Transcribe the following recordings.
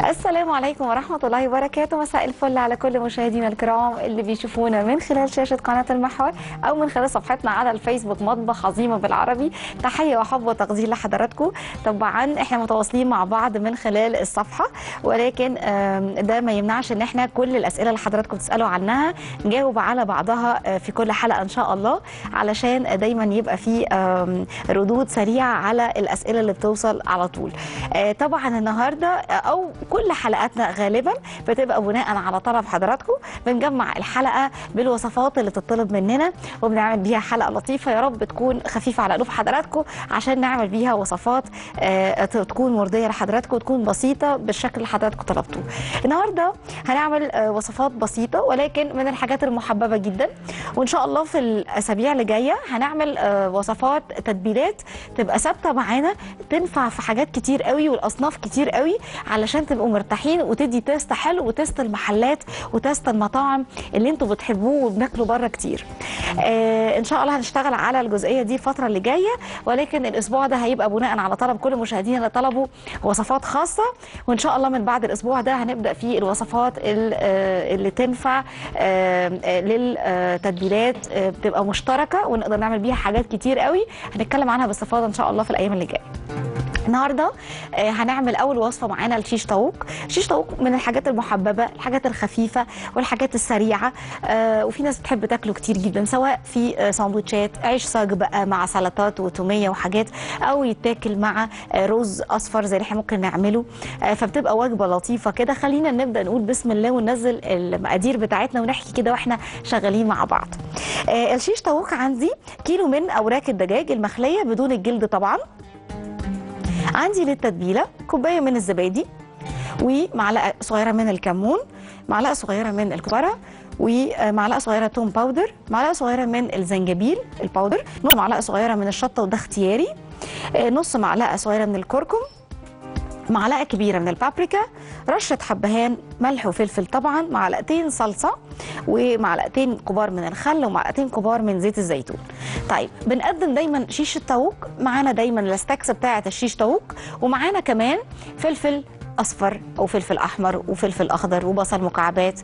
السلام عليكم ورحمة الله وبركاته مساء الفل على كل مشاهدينا الكرام اللي بيشوفونا من خلال شاشة قناة المحور أو من خلال صفحتنا على الفيسبوك مطبخ عظيمة بالعربي تحية وحب وتقدير لحضراتكم طبعا احنا متواصلين مع بعض من خلال الصفحة ولكن آم، ده ما يمنعش ان احنا كل الأسئلة اللي حضراتكم بتسألوا عنها نجاوب على بعضها آه، في كل حلقة إن شاء الله علشان دايما يبقى في آم، ردود سريعة على الأسئلة اللي بتوصل على طول آه، طبعا النهارده آه، او كل حلقاتنا غالبا بتبقى بناء على طلب حضراتكم بنجمع الحلقه بالوصفات اللي تطلب مننا وبنعمل بيها حلقه لطيفه يا رب تكون خفيفه على قلوب حضراتكم عشان نعمل بيها وصفات آه، ت- تكون مرضيه لحضراتكم وتكون بسيطه بالشكل اللي حضراتكم طلبتوه. النهارده هنعمل آه، وصفات بسيطه ولكن من الحاجات المحببه جدا وان شاء الله في الاسابيع اللي جايه هنعمل آه، وصفات تتبيلات تبقى ثابته معانا تنفع في حاجات كتير قوي والاصناف كتير قوي علشان تبقوا مرتاحين وتدي تيست حلو وتيست المحلات وتيست المطاعم اللي انتوا بتحبوه وبناكلوا بره كتير. آه ان شاء الله هنشتغل على الجزئيه دي الفتره اللي جايه ولكن الاسبوع ده هيبقى بناء على طلب كل مشاهدينا اللي طلبوا وصفات خاصه وان شاء الله من بعد الاسبوع ده هنبدا في الوصفات ال- آه، اللي تنفع آه، آه، للتتبيلات آه، بتبقى مشتركه ونقدر نعمل بيها حاجات كتير قوي هنتكلم عنها باستفاضه ان شاء الله في الايام اللي جايه. النهارده آه، هنعمل اول وصفه معانا الشيش طاووق شيش طاووق من الحاجات المحببه الحاجات الخفيفه والحاجات السريعه آه، وفي ناس بتحب تاكله كتير جدا سواء في آه، سندوتشات عيش صاج بقى مع سلطات وتوميه وحاجات او يتاكل مع آه، رز اصفر زي اللي احنا ممكن نعمله آه، فبتبقى وجبه لطيفه كده خلينا نبدا نقول بسم الله وننزل المقادير بتاعتنا ونحكي كده واحنا شغالين مع بعض آه، الشيش طاووق عندي كيلو من اوراق الدجاج المخليه بدون الجلد طبعا عندي للتتبيله كوبايه من الزبادي ومعلقه صغيره من الكمون معلقه صغيره من الكزبره ومعلقه صغيره توم باودر معلقه صغيره من الزنجبيل الباودر نص معلقه صغيره من الشطه وده اختياري آه، نص معلقه صغيره من الكركم معلقه كبيره من البابريكا رشه حبهان ملح وفلفل طبعا معلقتين صلصه ومعلقتين كبار من الخل ومعلقتين كبار من زيت الزيتون طيب بنقدم دايما شيش الطاووق معانا دايما الستاكس بتاعه الشيش طاووق ومعانا كمان فلفل اصفر او فلفل احمر وفلفل اخضر وبصل مكعبات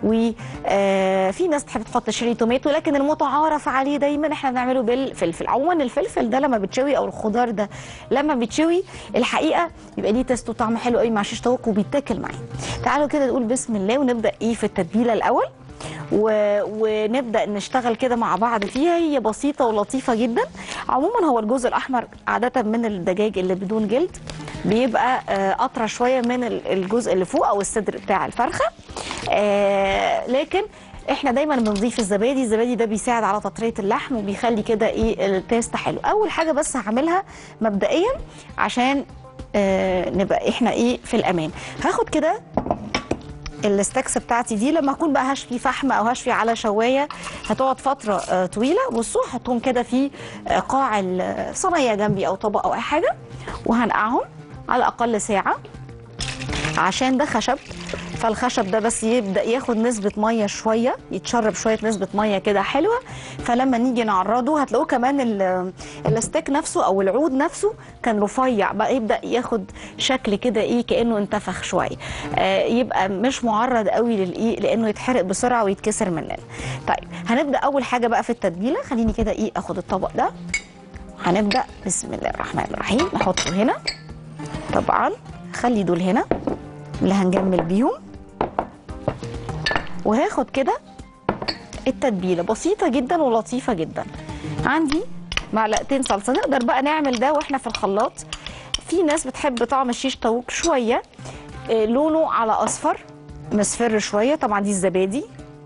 وفي ناس تحب تحط شيري توماتو لكن المتعارف عليه دايما احنا بنعمله بالفلفل عموما الفلفل ده لما بتشوي او الخضار ده لما بتشوي الحقيقه بيبقى ليه تيست وطعم حلو قوي مع شيش طاووق وبيتاكل معاه تعالوا كده نقول بسم الله ونبدا ايه في التتبيله الاول و... ونبدا نشتغل كده مع بعض فيها هي بسيطه ولطيفه جدا عموما هو الجزء الاحمر عاده من الدجاج اللي بدون جلد بيبقى آه، اطرى شويه من ال- الجزء اللي فوق او الصدر بتاع الفرخه آه، لكن احنا دايما بنضيف الزبادي الزبادي ده بيساعد على تطريه اللحم وبيخلي كده ايه التيست حلو اول حاجه بس هعملها مبدئيا عشان آه، نبقى احنا ايه في الامان هاخد كده الستاكس بتاعتي دي لما اكون بقى هشفي فحم او هشفي على شوايه هتقعد فتره آه، طويله بصوا احطهم كده في آه، قاع الصينيه جنبي او طبق او اي حاجه وهنقعهم على الاقل ساعه عشان ده خشب فالخشب ده بس يبدا ياخد نسبه ميه شويه يتشرب شويه نسبه ميه كده حلوه فلما نيجي نعرضه هتلاقوه كمان ال- الستيك نفسه او العود نفسه كان رفيع بقى يبدا ياخد شكل كده ايه كانه انتفخ شويه آه يبقى مش معرض قوي للايه لانه يتحرق بسرعه ويتكسر مننا طيب هنبدا اول حاجه بقى في التتبيله خليني كده ايه اخد الطبق ده هنبدا بسم الله الرحمن الرحيم نحطه هنا طبعا خلي دول هنا اللي هنجمل بيهم وهاخد كده التتبيله بسيطه جدا ولطيفه جدا عندي معلقتين صلصه نقدر بقى نعمل ده واحنا في الخلاط في ناس بتحب طعم الشيش طاووق شويه آه، لونه على اصفر مصفر شويه طبعا دي الزبادي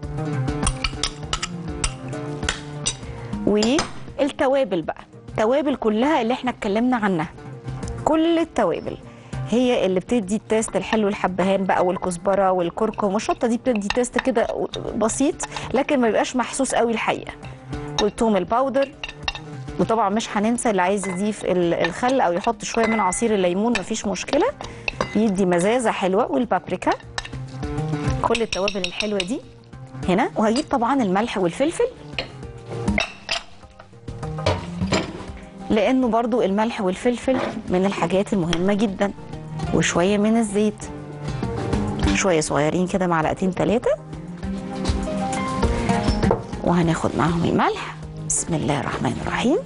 والتوابل بقى التوابل كلها اللي احنا اتكلمنا عنها كل التوابل هي اللي بتدي التيست الحلو الحبهان بقى والكزبره والكركم والشطه دي بتدي تيست كده بسيط لكن ما بيبقاش محسوس قوي الحقيقه والثوم الباودر وطبعا مش هننسى اللي عايز يضيف ال- الخل او يحط شويه من عصير الليمون مفيش مشكله بيدي مزازه حلوه والبابريكا كل التوابل الحلوه دي هنا وهجيب طبعا الملح والفلفل لانه برضو الملح والفلفل من الحاجات المهمه جدا وشويه من الزيت شويه صغيرين كده معلقتين ثلاثه وهناخد معاهم الملح بسم الله الرحمن الرحيم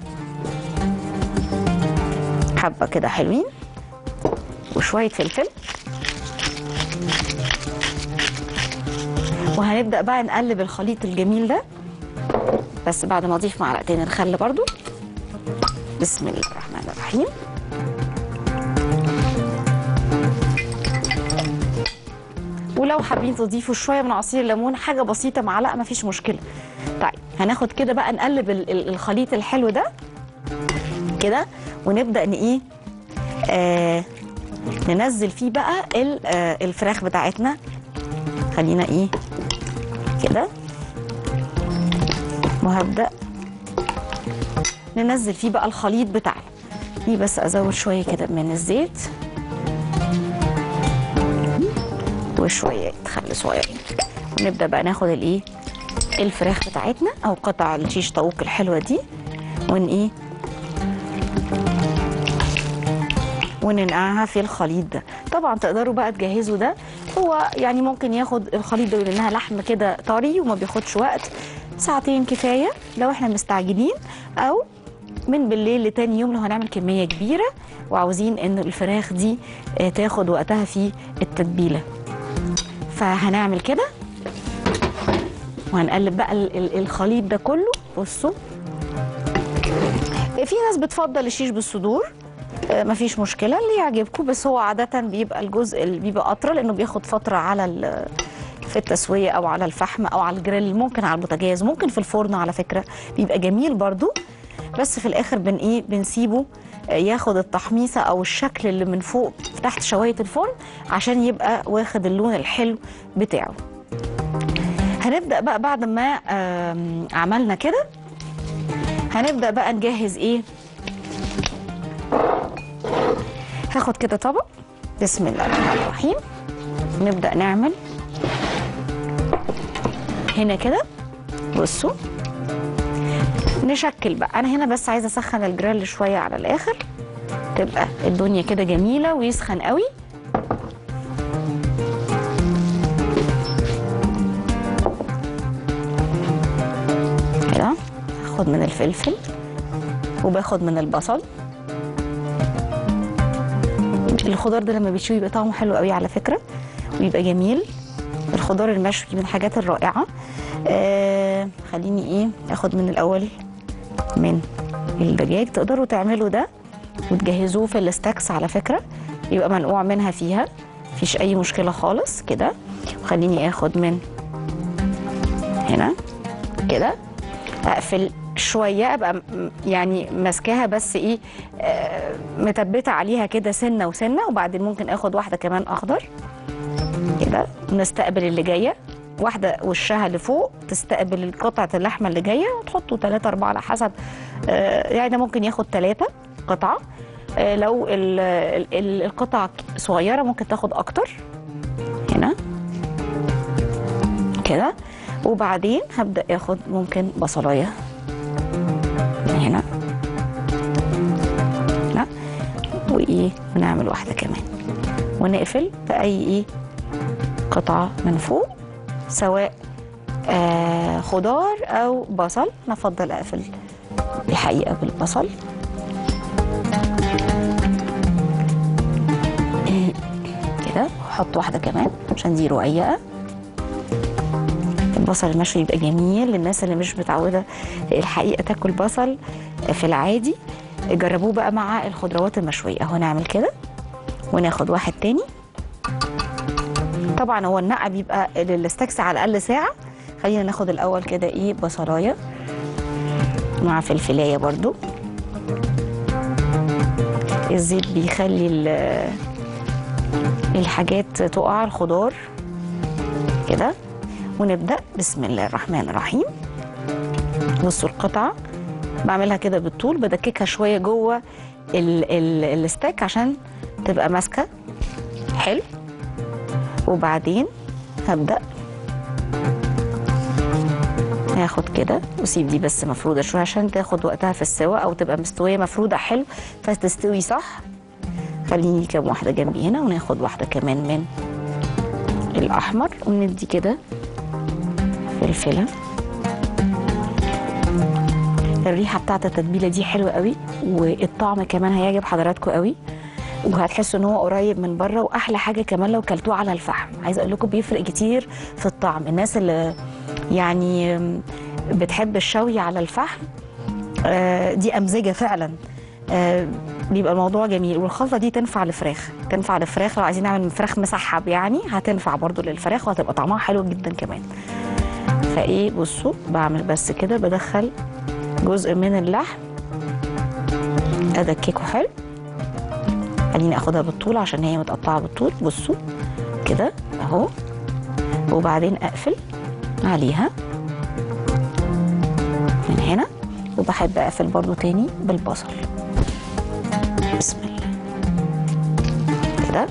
حبه كده حلوين وشويه فلفل وهنبدا بقى نقلب الخليط الجميل ده بس بعد ما اضيف معلقتين الخل برضو بسم الله الرحمن الرحيم ولو حابين تضيفوا شويه من عصير الليمون حاجه بسيطه معلقه مفيش مشكله طيب هناخد كده بقى نقلب ال- ال- الخليط الحلو ده كده ونبدا ن ايه آه ننزل فيه بقى ال- آه الفراخ بتاعتنا خلينا ايه كده وهبدا ننزل فيه بقى الخليط بتاعنا دي بس ازود شويه كده من الزيت وشويه خل صغيرين ونبدا بقى ناخد الايه الفراخ بتاعتنا او قطع الشيش طاووق الحلوه دي ون ايه وننقعها في الخليط ده طبعا تقدروا بقى تجهزوا ده هو يعني ممكن ياخد الخليط ده لانها لحم كده طري وما بياخدش وقت ساعتين كفايه لو احنا مستعجلين او من بالليل لتاني يوم لو هنعمل كميه كبيره وعاوزين ان الفراخ دي آه، تاخد وقتها في التتبيله فهنعمل كده وهنقلب بقى ال- ال- الخليط ده كله بصوا في ناس بتفضل الشيش بالصدور آه، مفيش مشكله اللي يعجبكم بس هو عاده بيبقى الجزء اللي بيبقى اطرى لانه بياخد فتره على ال- في التسويه او على الفحم او على الجريل ممكن على البوتاجاز ممكن في الفرن على فكره بيبقى جميل برضو بس في الاخر بن ايه بنسيبه آه، ياخد التحميصه او الشكل اللي من فوق تحت شوايه الفرن عشان يبقى واخد اللون الحلو بتاعه هنبدا بقى بعد ما آم، عملنا كده هنبدا بقى نجهز ايه هاخد كده طبق بسم الله الرحمن الرحيم نبدا نعمل هنا كده بصوا نشكل بقى انا هنا بس عايزه اسخن الجريل شويه على الاخر تبقى الدنيا كده جميله ويسخن قوي كده هاخد من الفلفل وباخد من البصل الخضار ده لما بيشوي يبقى طعمه حلو قوي على فكره ويبقى جميل الخضار المشوي من الحاجات الرائعه آه خليني ايه اخد من الاول من الدجاج تقدروا تعملوا ده وتجهزوه في الاستاكس على فكره يبقى منقوع منها فيها مفيش اي مشكله خالص كده وخليني اخد من هنا كده اقفل شويه ابقى م- يعني ماسكاها بس ايه آه، متبته عليها كده سنه وسنه وبعدين ممكن اخد واحده كمان اخضر كده نستقبل اللي جايه واحده وشها لفوق تستقبل قطعه اللحمه اللي جايه وتحطوا ثلاثة أربعة على حسب آه، يعني ده ممكن ياخد ثلاثة قطعة آه، لو ال- ال- ال- القطعة صغيرة ممكن تاخد أكتر هنا كده وبعدين هبدأ اخد ممكن بصلاية من هنا هنا وايه ونعمل واحدة كمان ونقفل بأي ايه قطعة من فوق سواء آه خضار أو بصل نفضل أقفل الحقيقة بالبصل كده واحط واحدة كمان عشان دي رقيقة البصل المشوي يبقى جميل للناس اللي مش متعودة الحقيقة تاكل بصل في العادي جربوه بقى مع الخضروات المشوية اهو نعمل كده وناخد واحد تاني طبعا هو النقع بيبقى للاستكس على الاقل ساعه خلينا ناخد الاول كده ايه بصلايه مع فلفلايه برضو الزيت بيخلي ال- الحاجات تقع الخضار كده ونبدا بسم الله الرحمن الرحيم بصوا القطعه بعملها كده بالطول بدككها شويه جوه ال- ال- الستيك عشان تبقى ماسكه حلو وبعدين هبدأ هاخد كده واسيب دي بس مفروده شويه عشان تاخد وقتها في السوا او تبقى مستويه مفروده حلو فتستوي صح خليني كام واحده جنبي هنا وناخد واحده كمان من الاحمر وندي كده فلفله الريحه بتاعت التتبيله دي حلوه قوي والطعم كمان هيعجب حضراتكم قوي وهتحسوا ان هو قريب من بره واحلى حاجه كمان لو كلتوه على الفحم عايزه اقول لكم بيفرق كتير في الطعم الناس اللي يعني بتحب الشوي على الفحم آه، دي امزجه فعلا آه، بيبقى الموضوع جميل والخلطه دي تنفع لفراخ تنفع لفراخ لو عايزين نعمل فراخ مسحب يعني هتنفع برضو للفراخ وهتبقى طعمها حلو جدا كمان فايه بصوا بعمل بس كده بدخل جزء من اللحم ادككه حلو خليني اخدها بالطول عشان هي متقطعه بالطول بصوا كده اهو وبعدين اقفل عليها من هنا وبحب اقفل برضو تاني بالبصل بسم الله كده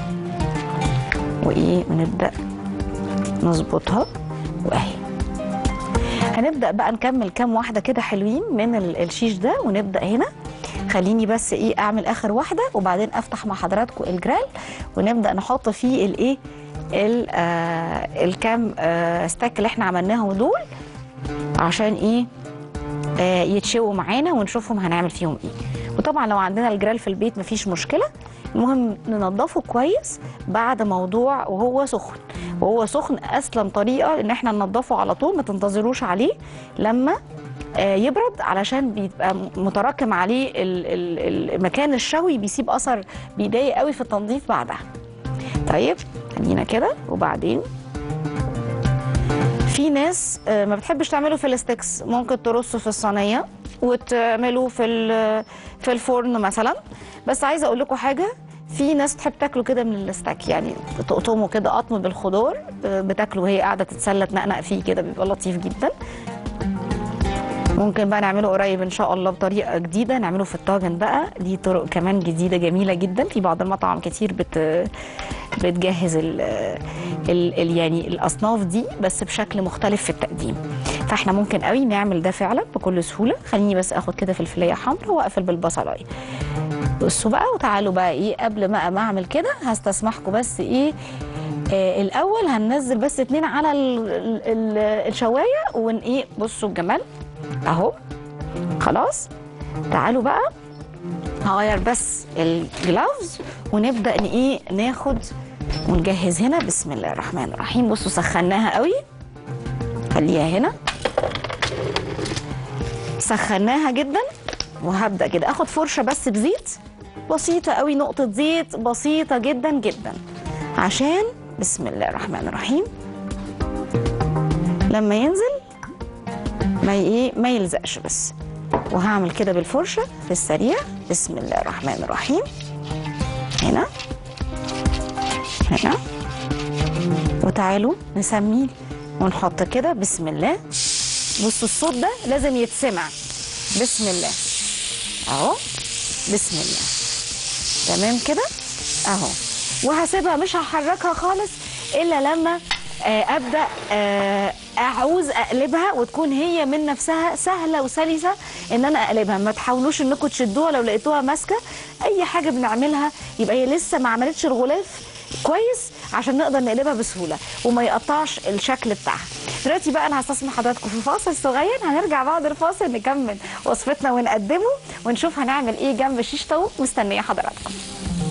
وايه ونبدا نظبطها واهي هنبدا بقى نكمل كام واحده كده حلوين من ال- الشيش ده ونبدا هنا خليني بس ايه اعمل اخر واحده وبعدين افتح مع حضراتكم الجرال ونبدا نحط فيه الايه ال- آه، الكام آه، ستاك اللي احنا عملناهم دول عشان ايه آه، يتشووا معانا ونشوفهم هنعمل فيهم ايه وطبعا لو عندنا الجرال في البيت مفيش مشكله المهم ننضفه كويس بعد موضوع وهو سخن وهو سخن اسلم طريقه ان احنا ننضفه على طول ما تنتظروش عليه لما آه، يبرد علشان بيبقى متراكم عليه ال- ال- المكان الشوي بيسيب اثر بيضايق قوي في التنظيف بعدها طيب خلينا كده وبعدين في ناس آه، ما بتحبش تعمله في الستيكس ممكن ترصه في الصينيه وتعمله في ال- في الفرن مثلا بس عايزه اقول لكم حاجه في ناس تحب تاكله كده من الستاك يعني تقطمه كده قطم بالخضار آه، بتاكله وهي قاعده تتسلى تنقنق فيه كده بيبقى لطيف جدا ممكن بقى نعمله قريب ان شاء الله بطريقه جديده نعمله في الطاجن بقى دي طرق كمان جديده جميله جدا في بعض المطاعم كتير بت بتجهز ال ال ال يعني الاصناف دي بس بشكل مختلف في التقديم فاحنا ممكن قوي نعمل ده فعلا بكل سهوله خليني بس اخد كده فلفلايه حمراء واقفل بالبصلايه بصوا بقى وتعالوا بقى ايه قبل ما ما اعمل كده هستسمحكم بس ايه آه الاول هننزل بس اتنين على ال ال ال الشوايه ون ايه بصوا الجمال اهو خلاص تعالوا بقى هغير بس الجلافز ونبدا ن- ايه ناخد ونجهز هنا بسم الله الرحمن الرحيم بصوا سخناها قوي خليها هنا سخناها جدا وهبدا كده اخد فرشه بس بزيت بسيطه قوي نقطه زيت بسيطه جدا جدا عشان بسم الله الرحمن الرحيم لما ينزل ما ي- ايه ما يلزقش بس وهعمل كده بالفرشه في السريع بسم الله الرحمن الرحيم هنا هنا وتعالوا نسميه ونحط كده بسم الله بصوا الصوت ده لازم يتسمع بسم الله اهو بسم الله تمام كده اهو وهسيبها مش هحركها خالص الا لما آه، ابدا آه، اعوز اقلبها وتكون هي من نفسها سهله وسلسه ان انا اقلبها ما تحاولوش انكم تشدوها لو لقيتوها ماسكه اي حاجه بنعملها يبقى هي لسه ما عملتش الغلاف كويس عشان نقدر نقلبها بسهوله وما يقطعش الشكل بتاعها دلوقتي بقى انا هستسمح حضراتكم في فاصل صغير هنرجع بعد الفاصل نكمل وصفتنا ونقدمه ونشوف هنعمل ايه جنب شيش طاووق مستنيه حضراتكم